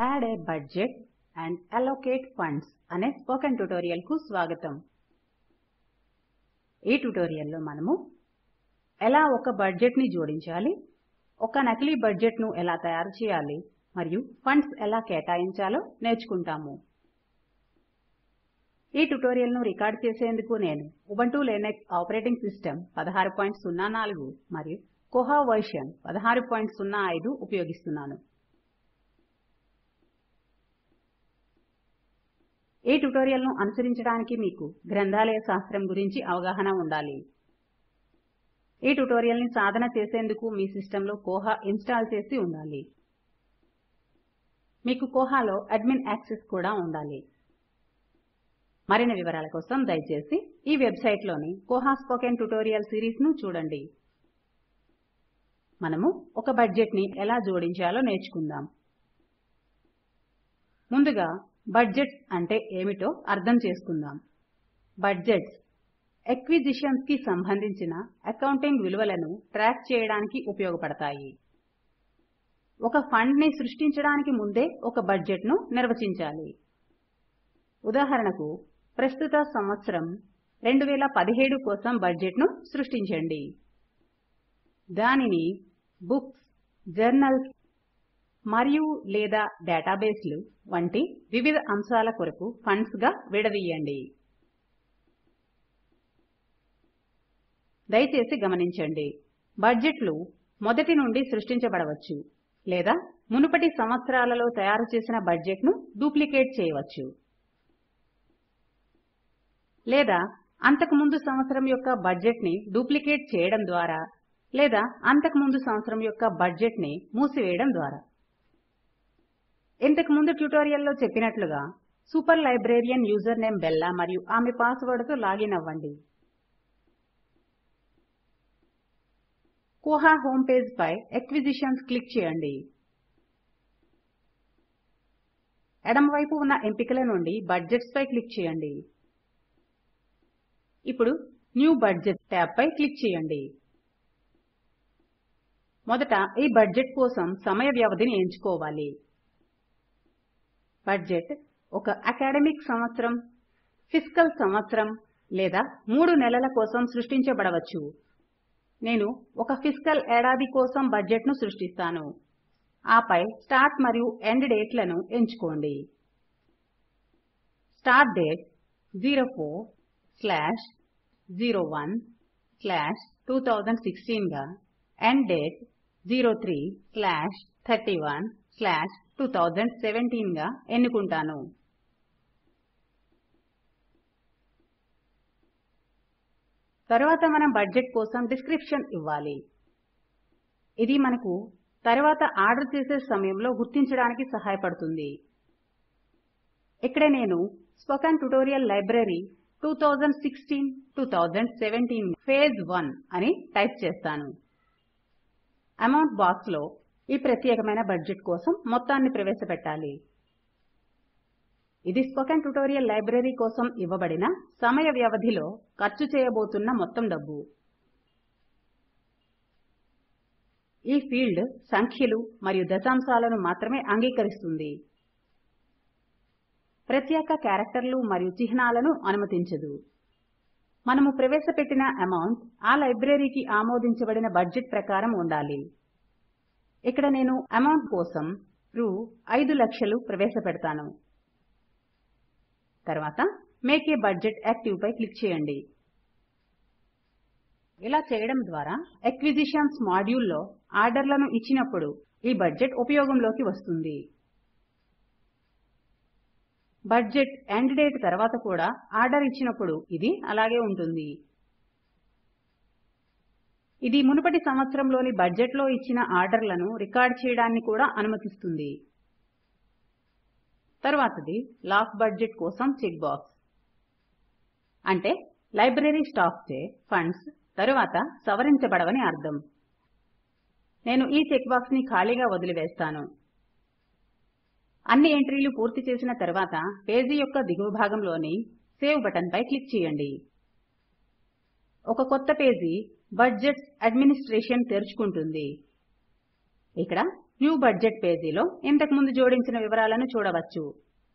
add a budget and allocate funds అనే spoken tutorial కు స్వాగతం ఈ ట్యుటోరియల్లో మనము ఎలా ఒక బడ్జెట్ ని జోడించాలి ఒక నకిలీ బడ్జెట్ ను ఎలా తయారు చేయాలి మరియు ఫండ్స్ ఎలా కేటాయించాలో నేర్చుకుంటాము ఈ ట్యుటోరియల్ ను రికార్డ్ చేసేందుకు నేను ఉబంటు లినక్స్ ఆపరేటింగ్ సిస్టమ్ 1604 మరియు కోహా వర్షన్ 1605 ఉపయోగిస్తున్నాను ఈ ట్యుటోరియల్ ను అనుసరించడానికి మీకు గ్రంథాలయ శాస్త్రం గురించి అవగాహన ఉండాలి ఈ ట్యుటోరియల్ ని సాధన చేసేందుకు మీ సిస్టంలో కోహా ఇన్స్టాల్ చేసి ఉండాలి మీకు కోహాలో అడ్మిన్ యాక్సెస్ కూడా ఉండాలి మరిన్ని వివరాల కోసం దయచేసి ఈ వెబ్సైట్ లోని కోహా స్పోకెన్ ట్యుటోరియల్ సిరీస్ ను చూడండి మనము ఒక బడ్జెట్ ని ఎలా జోడించాలో నేర్చుకుందాం ముందుగా బడ్జెట్స్ అంటే ఏమిటో అర్థం చేసుకుందాం బడ్జెట్స్ ఎక్విజిషన్స్ కి సంబంధించిన అకౌంటింగ్ విలువలను ట్రాక్ చేయడానికి ఉపయోగపడతాయి ఒక ఫండ్ ని సృష్టించడానికి ముందే ఒక బడ్జెట్ ను నిర్వచించాలి ఉదాహరణకు ప్రస్తుత సంవత్సరం 2017 కోసం బడ్జెట్ ను సృష్టించండి దానిని బుక్స్ జర్నల్స్ మరియు లేదా డేటాబేస్లు వంటి వివిధ అంశాల కొరకు ఫండ్స్ గా విడదీయండి దయచేసి గమనించండి బడ్జెట్లు మొదటి నుండి సృష్టించబడవచ్చు లేదా మునుపటి సంవత్సరాలలో తయారు చేసిన బడ్జెట్ ను డూప్లికేట్ చేయవచ్చు లేదా అంతకు ముందు సంవత్సరం యొక్క బడ్జెట్ ని డూప్లికేట్ చేయడం ద్వారా లేదా అంతకు ముందు సంవత్సరం యొక్క బడ్జెట్ ని మూసివేయడం ద్వారా ఇంతకు ముందు ట్యుటోరియల్లో చెప్పినట్లుగా super librarian user name Bella మరియు ఆమె పాస్వర్డ్ తో లాగిన్ అవ్వండి కోహా హోమ్ పేజ్ పై ఎక్విజిషన్స్ క్లిక్ చేయండి ఎడమవైపు ఉన్న ఎంపికల నుండి బడ్జెట్స్ పై క్లిక్ చేయండి ఇప్పుడు న్యూ బడ్జెట్ ట్యాబ్ పై క్లిక్ చేయండి మొదట ఈ బడ్జెట్ కోసం సమయ వ్యవధిని ఎంచుకోవాలి బడ్జెట్ ఒక అకాడమిక్ సంవత్సరం ఫిస్కల్ సంవత్సరం లేదా మూడు నెలల కోసం సృష్టించబడవచ్చు నేను ఒక ఫిస్కల్ ఏడాది కోసం బడ్జెట్ ను సృష్టిస్తాను ఆపై స్టార్ట్ మరియు ఎండ్ డేట్ లను ఎంచుకోండి స్టార్ట్ డేట్ 04 స్లాష్ 01 స్లాష్ 2016 గా ఎండ్ డేట్ 03 స్లాష్ 31 స్లాష్ 2017 గా ఎన్నుకుంటాను తరువాత మనం బడ్జెట్ కోసం డిస్క్రిప్షన్ ఇవ్వాలి ఇది మనకు తరువాత ఆర్డర్ చేసే సమయంలో గుర్తించడానికి సహాయపడుతుంది ఇక్కడ నేను స్పోకెన్ ట్యుటోరియల్ లైబ్రరీ 2016-2017 ఫేజ్ 1 అని టైప్ చేస్తాను అమౌంట్ బాక్స్ లో ఈ ప్రత్యేకమైన బడ్జెట్ కోసం మొత్తాన్ని ప్రవేశపెట్టాలి ఇది స్పోకెన్ ట్యుటోరియల్ లైబ్రరీ కోసం ఇవ్వబడిన సమయ వ్యవధిలో ఖర్చు చేయబోతున్న మొత్తం డబ్బు ఈ ఫీల్డ్ సంఖ్యలు మరియు దశాంశాలను మాత్రమే అంగీకరిస్తుంది ప్రత్యేక క్యారెక్టర్లు మరియు చిహ్నాలను అనుమతించదు మనము ప్రవేశపెట్టిన అమౌంట్ ఆ లైబ్రరీకి ఆమోదించబడిన బడ్జెట్ ప్రకారం ఉండాలి ఇక్కడ నేను అమౌంట్ కోసం రూ 5 లక్షలు ప్రవేశపెడతాను తర్వాత మేక్ ఏ బడ్జెట్ యాక్టివ్ పై క్లిక్ చేయండి ఇలా చేయడం ద్వారా ఎక్విజిషన్స్ మాడ్యూల్ లో ఆర్డర్లను ఇచ్చినప్పుడు ఈ బడ్జెట్ ఉపయోగంలోకి వస్తుంది బడ్జెట్ ఎండ్ డేట్ తర్వాత కూడా ఆర్డర్ ఇచ్చినప్పుడు ఇది అలాగే ఉంటుంది ఇది మునుపటి సంవత్సరంలోని బడ్జెట్ లో ఇచ్చిన ఆర్డర్లను రికార్డ్ చేయడాన్ని కూడా అనుమతిస్తుంది తరువాతది లాస్ట్ బడ్జెట్ కోసం చెక్ బాక్స్ అంటే లైబ్రరీ స్టాక్ చే ఫండ్స్ తరువాత సవరించబడవని అర్థం నేను ఈ చెక్ బాక్స్ ని ఖాళీగా వదిలివేస్తాను అన్ని ఎంట్రీలు పూర్తి చేసిన తర్వాత పేజీ యొక్క దిగువ భాగంలోని సేవ్ బటన్ పై క్లిక్ చేయండి ఒక కొత్త పేజీ బడ్జెట్స్ అడ్మినిస్ట్రేషన్ తెరుచుకుంటుంది ఇక్కడ న్యూ బడ్జెట్ పేజీలో ఇంతకు ముందు జోడించిన వివరాలను చూడవచ్చు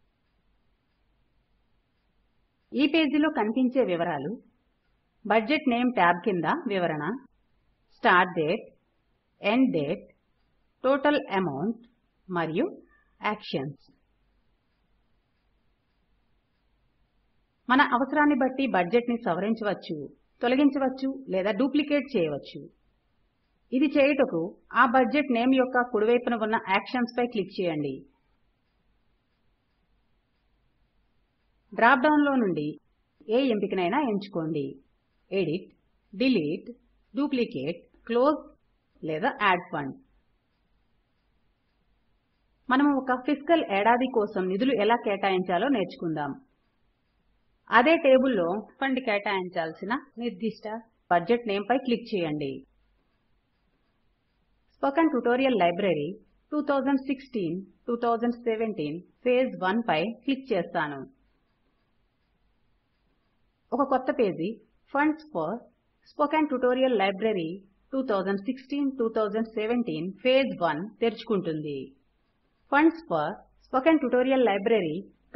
ఈ పేజీలో కనిపించే వివరాలు బడ్జెట్ నేమ్ ట్యాబ్ కింద వివరణ start date end date total amount మరియు యాక్షన్స్ మన అవసరాన్ని బట్టి బడ్జెట్ ని సవరించవచ్చు తొలగించవచ్చు లేదా డూప్లికేట్ చేయవచ్చు ఇది చేయుటకు ఆ బడ్జెట్ నేమ్ యొక్క కుడివైపున ఉన్న యాక్షన్స్ పై క్లిక్ చేయండి డ్రాప్ డౌన్ లో నుండి ఏ ఎంపికనైనా ఎంచుకోండి ఎడిట్ డిలీట్ డూప్లికేట్ క్లోజ్ లేదా యాడ్ ఫండ్ మనము ఒక ఫిస్కల్ ఏడాది కోసం నిధులు ఎలా కేటాయించాలో నేర్చుకుందాం అదే టేబుల్లో ఫండ్ కేటాయించాల్సిన నిర్దిష్ట బడ్జెట్ నేమ్ పై క్లిక్ చేయండి స్పోకెన్ ట్యుటోరియల్ లైబ్రరీ 2016-2017 ఫేజ్ 1 పై క్లిక్ చేస్తాను ఒక కొత్త పేజీ funds for spoken tutorial library 2016-2017 phase 1 తెరుచుకుంటుంది funds for spoken tutorial library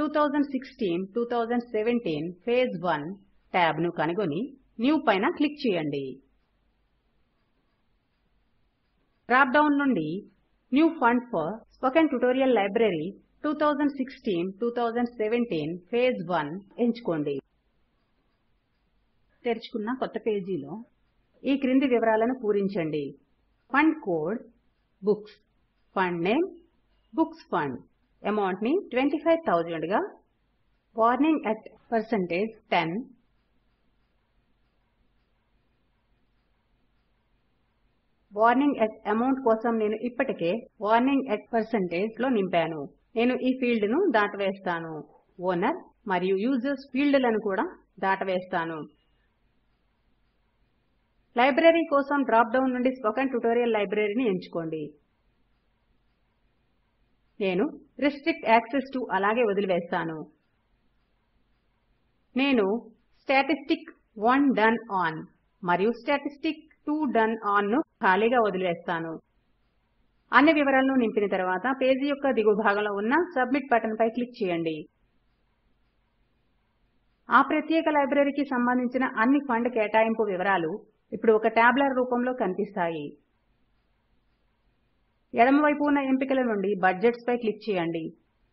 2016-2017 phase 1 tab ను కనుగొని న్యూ పైన క్లిక్ చేయండి డ్రాప్ డౌన్ నుండి new fund for spoken tutorial library 2016-2017 phase 1 ఎంచుకోండి తెరుచుకున్న కొత్త పేజీలో ఈ క్రింది వివరాలను పూరించండి fund code books fund name books fund amount ని 25000 గా warning at percentage 10 warning at amount కోసం నేను ఇప్పటికే వార్నింగ్ అట్ పర్సెంటేజ్ లో నింపాను నేను ఈ ఫీల్డ్ ను దాటవేస్తాను ఓనర్ మరియు యూజర్స్ ఫీల్డ్లను కూడా దాటవేస్తాను లైబ్రరీ కోసం డ్రాప్ డౌన్ నుండి స్పోకెన్ ట్యుటోరియల్ లైబ్రరీని ఎంచుకోండి నేను రిస్ట్రిక్ట్ యాక్సెస్ టు అలాగే వదిలివేస్తాను నేను స్టాటిస్టిక్ 1 డన్ ఆన్ మరియు స్టాటిస్టిక్ 2 డన్ ఆన్ ను ఖాళీగా వదిలివేస్తాను అన్ని వివరాలను నింపిన తర్వాత పేజీ యొక్క దిగువ భాగంలో ఉన్న సబ్మిట్ బటన్ పై క్లిక్ చేయండి ఆ ప్రత్యేక లైబ్రరీకి సంబంధించిన అన్ని ఫండ్ కేటాయింపు వివరాలు ఇప్పుడు ఒక టాబ్యులర్ రూపంలో కనిపిస్తాయి ఎడమవైపు ఉన్న ఎంపికల నుండి బడ్జెట్స్ పై క్లిక్ చేయండి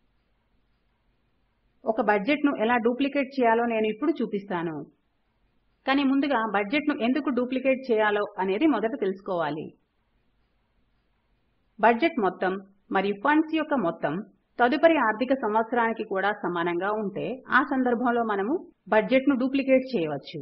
ఒక బడ్జెట్ ను ఎలా డూప్లికేట్ చేయాలో నేను ఇప్పుడు చూపిస్తాను కానీ ముందుగా బడ్జెట్ ను ఎందుకు డూప్లికేట్ చేయాలో అనేది మొదట తెలుసుకోవాలి బడ్జెట్ మొత్తం మరియు ఫండ్స్ యొక్క మొత్తం తదుపరి ఆర్థిక సంవత్సరానికి కూడా సమానంగా ఉంటే ఆ సందర్భంలో మనము బడ్జెట్ ను డూప్లికేట్ చేయవచ్చు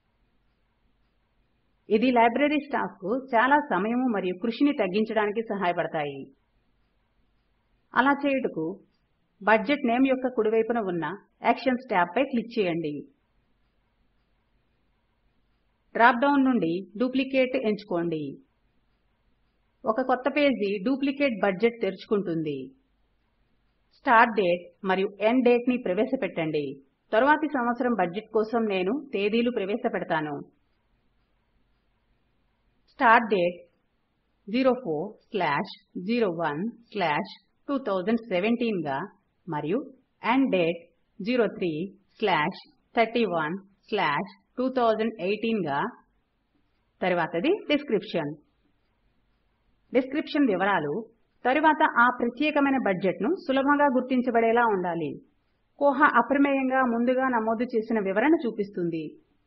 ఇది లైబ్రరీ స్టాఫ్ కు చాలా సమయము మరియు కృషిని తగ్గించడానికి సహాయపడతాయి అలా చేయుటకు బడ్జెట్ నేమ్ యొక్క కుడివైపున ఉన్న యాక్షన్స్ ట్యాబ్ పై క్లిక్ చేయండి డ్రాప్ డౌన్ నుండి డూప్లికేట్ ఎంచుకోండి ఒక కొత్త పేజీ డూప్లికేట్ బడ్జెట్ తెరుచుకుంటుంది స్టార్ట్ డేట్ మరియు ఎండ్ డేట్ ని ప్రవేశపెట్టండి తరువాతి సంవత్సరం బడ్జెట్ కోసం నేను తేదీలు ప్రవేశపెడతాను స్టార్ట్ డేట్ 04/01/2017 గా మరియు ఎండ్ డేట్ 03/31/2018 గా తరువాతది డిస్క్రిప్షన్ డిస్క్రిప్షన్ వివరాలు తరువాత ఆ ప్రత్యేకమైన బడ్జెట్ ను సులభంగా గుర్తించబడేలా ఉండాలి కోహ అప్రమేయంగా ముందుగా నమోదు చేసిన వివరణ చూపిస్తుంది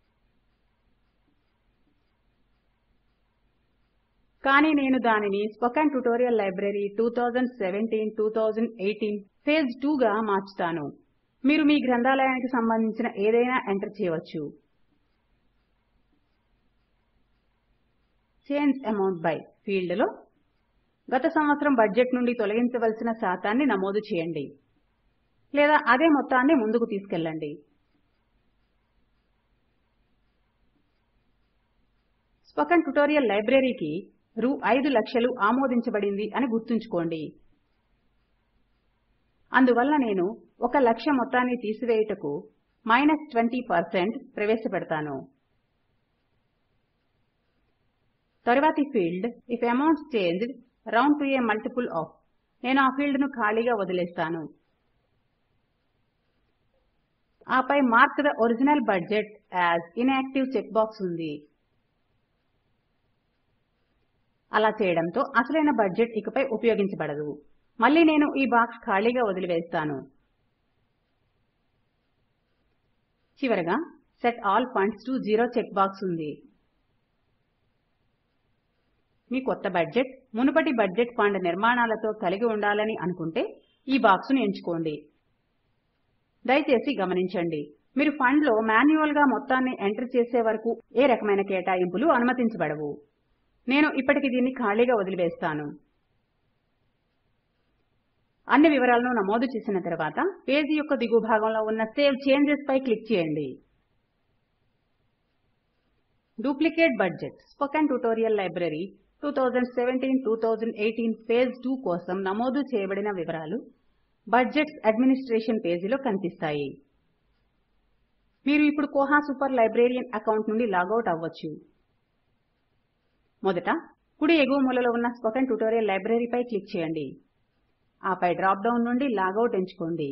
కానీ నేను దానిని స్పోకెన్ ట్యుటోరియల్ లైబ్రరీ 2017-2018 ఫేజ్ 2 గా మార్చుతాను మీరు మీ గ్రంథాలయానికి సంబంధించిన ఏదైనా ఎంటర్ చేయవచ్చు చేంజ్ అమౌంట్ బై ఫీల్డ్ లో గత సంవత్సరం బడ్జెట్ నుండి తొలగించవలసిన శాతాన్ని నమోదు చేయండి లేదా అదే మొత్తాన్ని ముందుకు తీసుకెళ్ళండి స్పోకెన్ ట్యుటోరియల్ లైబ్రరీకి రూ 5 లక్షలు ఆమోదించబడింది అని గుర్తుంచుకోండి అందువల్ల నేను ఒక లక్ష మొత్తాన్ని తీసివేయుటకు మైనస్ 20 ప్రవేశపెడతాను తరువాతి field if amount changed round to a multiple of నేను ఆ ఫీల్డ్ ను ఖాళీగా వదిలేస్తాను ఆపై mark the original budget as inactive check box ఉంది అలా చేయడంతో అసలైన బడ్జెట్ ఇకపై ఉపయోగించబడదు మళ్ళీ నేను ఈ బాక్స్ ఖాళీగా వదిలివేస్తాను చివరగా set all funds to zero check box ఉంది మీ కొత్త బడ్జెట్ మునుపటి బడ్జెట్ ఫండ్ నిర్మాణాలతో కలిగి ఉండాలని అనుకుంటే ఈ బాక్సును ఎంచుకోండి దయచేసి గమనించండి మీరు ఫండ్ లో మాన్యువల్ గా మొత్తాన్ని ఎంటర్ చేసే వరకు ఏ రకమైన కేటాయింపులు అనుమతించబడవు నేను ఇప్పటికి దీన్ని ఖాళీగా వదిలివేస్తాను అన్ని వివరాలను నమోదు చేసిన తర్వాత పేజీ యొక్క దిగువ భాగంలో ఉన్న సేవ్ చేంజెస్ పై క్లిక్ చేయండి duplicate budget spoken tutorial library 2017-2018 phase 2 కోసం నమోదు చేయబడిన వివరాలు బడ్జెట్స్ అడ్మినిస్ట్రేషన్ పేజీలో కనిపిస్తాయి మీరు ఇప్పుడు కోహా సూపర్ లైబ్రేరియన్ అకౌంట్ నుండి లాగౌట్ అవ్వచ్చు మొదట కుడి ఎగువ మూలలో ఉన్న స్పోకెన్ ట్యుటోరియల్ లైబ్రరీ పై క్లిక్ చేయండి ఆపై డ్రాప్ డౌన్ నుండి లాగౌట్ ఎంచుకోండి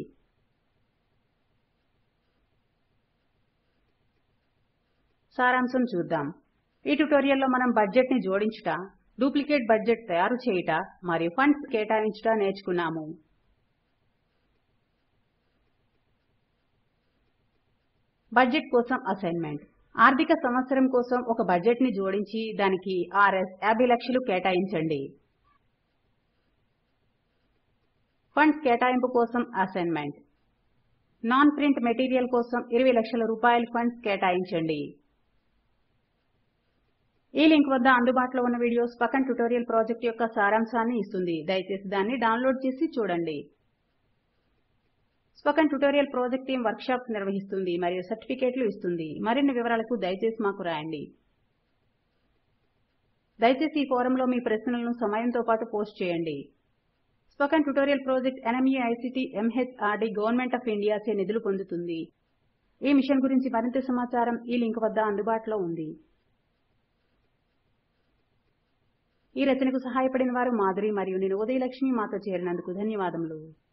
సారాంశం చూద్దాం ఈ ట్యుటోరియల్లో మనం బడ్జెట్ ని జోడించుట డూప్లికేట్ బడ్జెట్ తయారు చేయుట మరియు ఫండ్స్ కేటాయించుట నేర్చుకున్నాము బడ్జెట్ కోసం అసైన్మెంట్ ఆర్థిక సంవత్సరం కోసం ఒక బడ్జెట్ ని జోడించి దానికి ఆర్ఎస్ 50 లక్షలు కేటాయించండి ఫండ్స్ కేటాయింపు కోసం అసైన్మెంట్ నాన్ ప్రింట్ మెటీరియల్ కోసం 20 లక్షల రూపాయల ఫండ్స్ కేటాయించండి ఈ లింక్ వద్ద అందుబాటులో ఉన్న వీడియో స్పోకెన్ ట్యుటోరియల్ ప్రాజెక్ట్ యొక్క సారాంశాన్ని ఇస్తుంది దయచేసి దాన్ని డౌన్లోడ్ చేసి చూడండి spoken tutorial project team workshops నిర్వహిస్తుంది మరియు సర్టిఫికేట్లు ఇస్తుంది మరిన్ని వివరాలకు దయచేసి మాకు రాయండి దయచేసి ఈ ఫోరంలో మీ ప్రశ్నలను సమయంతో పాటు పోస్ట్ చేయండి spoken tutorial project NMEICT MHRD government of India చే నిధులు పొందుతుంది ఈ మిషన్ గురించి మరింత సమాచారం ఈ లింక్ వద్ద అందుబాటులో ఉంది ఈ రచనకు సహాయపడిన వారు మాధురి మరియు నేను ఉదయలక్ష్మి మాతో చేరినందుకు ధన్యవాదములు